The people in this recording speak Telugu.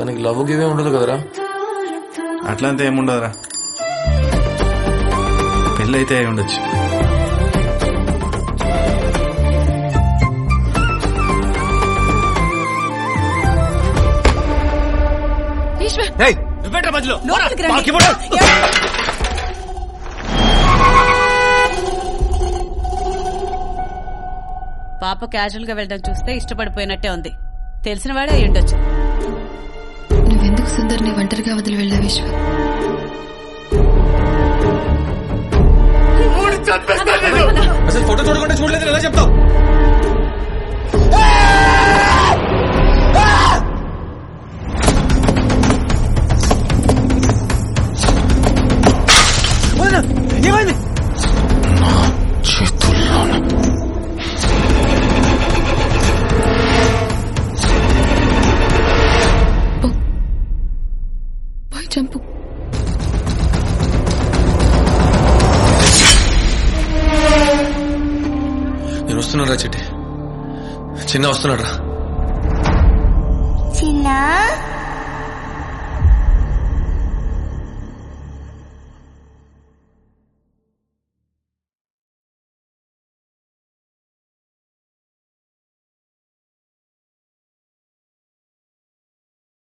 తనకి లవ్ గివే ఉండదు కదరా అట్లా అంతా ఏముండదురా పెళ్ళి అయితే అయి ఉండొచ్చు ఈశ్వర్ నువ్వేంట్రా మధ్యలో లోపలికి రండి. మాకు ఇవ్వడు. పాప క్యాజువల్ గా వెళ్ళడం చూస్తే ఇష్టపడిపోయినట్టే ఉంది తెలిసిన వాడే అయి ఉండొచ్చు నువ్వెందుకు సుందర్ని ఒంటరిగా వదిలి వెళ్ళావు ఈశ్వర్ అసలు ఫోటో చూడకుండా చూడలేదు ఎలా చెప్తావు ఏమైంది చేతుల్లోనే పోయి చంపు నేను వస్తున్నారా చిట్టి చిన్న వస్తున్నాడు రా చిన్న